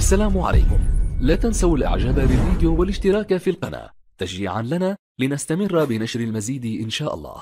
السلام عليكم لا تنسوا الاعجاب بالفيديو والاشتراك في القناة تشجيعا لنا لنستمر بنشر المزيد ان شاء الله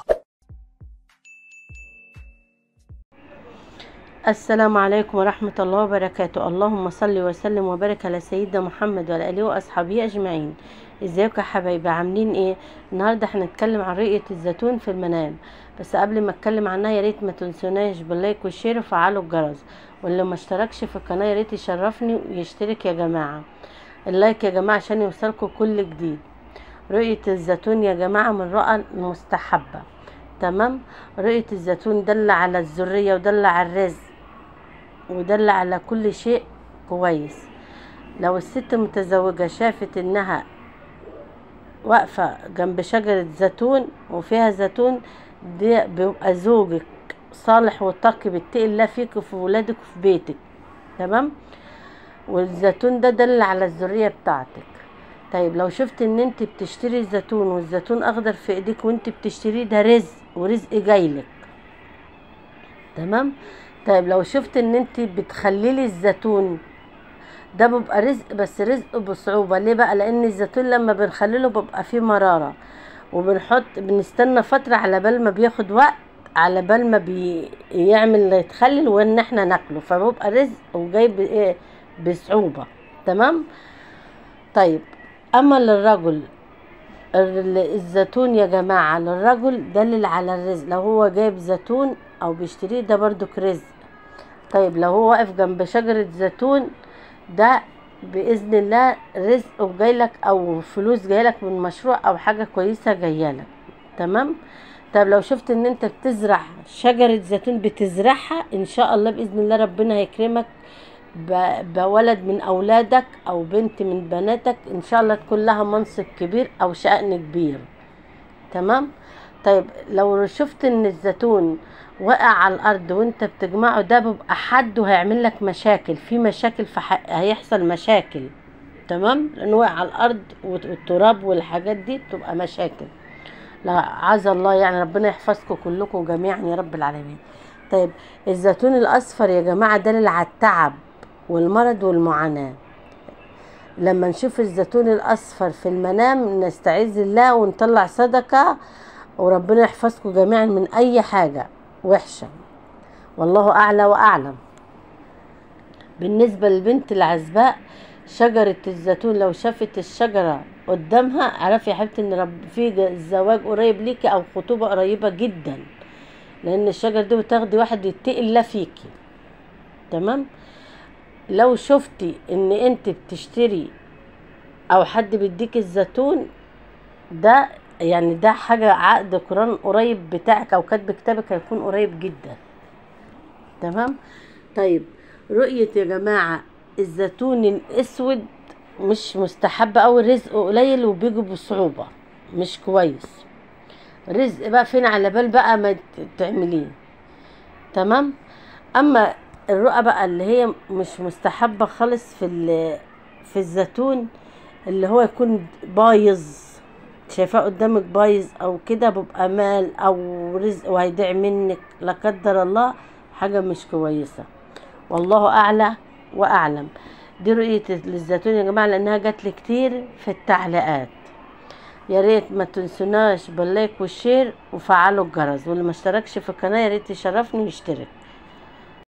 السلام عليكم ورحمة الله وبركاته اللهم صل وسلم وبارك على سيدنا محمد وعلى آله وأصحابه أجمعين ازيكم يا حبايبي عاملين ايه النهارده هنتكلم عن رؤية الزيتون في المنام بس قبل ما اتكلم عنها يا ريت ما تنسوناش باللايك والشير وفعلوا الجرس واللي ما اشتركش في القناة يا ريت يشرفني ويشترك يا جماعة اللايك يا جماعة عشان يوصلكم كل جديد رؤية الزيتون يا جماعة من رؤى المستحبة تمام رؤية الزيتون دل على الذرية ودل على الرزق ودل على كل شيء كويس لو الست متزوجة شافت انها واقفة جنب شجرة زيتون وفيها زيتون دي بيبقى زوجك صالح وتقي بيتقي الله فيك وفي ولادك وفي بيتك تمام والزيتون ده دل على الذرية بتاعتك طيب لو شفت ان انت بتشتري الزيتون والزيتون اخضر في ايديك وانت بتشتريه ده رزق ورزق جايلك تمام طيب لو شفت ان انت بتخللي الزيتون ده بيبقى رزق بس رزق بصعوبة ليه بقى لان الزيتون لما بنخلله بيبقى فيه مرارة وبنحط بنستنى فترة على بال ما بياخد وقت على بال ما بيعمل يتخلل وان احنا ناكله فبيبقى رزق وجاي بايه بصعوبة تمام طيب اما للرجل الزيتون يا جماعة للرجل دلل على الرزق لو هو جايب زيتون او بيشتريه ده برضك رزق طيب لو هو واقف جنب شجرة زيتون ده بإذن الله رزق وجايلك او فلوس جايلك من مشروع او حاجة كويسة جايلك تمام طب لو شفت ان انت بتزرع شجرة زيتون بتزرعها ان شاء الله بإذن الله ربنا هيكرمك بولد من اولادك او بنت من بناتك ان شاء الله تكون لها منصب كبير او شأن كبير تمام طيب لو شفت ان الزيتون وقع على الارض وانت بتجمعه ده بيبقى حد وهيعمل لك مشاكل في مشاكل فح... هيحصل مشاكل تمام لانه وقع على الارض والتراب والحاجات دي بتبقى مشاكل لا عز الله يعني ربنا يحفظكم كلكم جميعا يا رب العالمين طيب الزيتون الاصفر يا جماعه دليل على التعب والمرض والمعاناه لما نشوف الزيتون الاصفر في المنام نستعيذ الله ونطلع صدقه وربنا يحفظكم جميعا من اي حاجه وحشه والله اعلى واعلم بالنسبه للبنت العزباء شجره الزيتون لو شافت الشجره قدامها اعرفي يا حبيبتي ان رب في الزواج قريب ليكي او خطوبه قريبه جدا لان الشجر دي بتاخدي واحد يتقي الله فيكي تمام لو شفتي ان انت بتشتري او حد بيديك الزيتون ده يعني ده حاجة عقد قران قريب بتاعك او كاتب كتابك هيكون قريب جدا تمام طيب رؤية يا جماعة الزيتون الاسود مش مستحب او رزقه قليل وبيجي بصعوبة مش كويس رزق بقى فين على بال بقى ما تعمليه تمام اما الرؤى بقى اللي هي مش مستحبة خالص في في الزيتون اللي هو يكون بايظ شايفاه قدامك بايظ او كده بيبقى مال او رزق وهيضيع منك لا قدر الله حاجة مش كويسة والله اعلى واعلم دي رؤية للزيتون يا جماعة لانها جات لي كتير في التعليقات يا ريت ما تنسوناش باللايك والشير وفعلوا الجرس واللي ما اشتركش في القناة يا ريت يشرفني ويشترك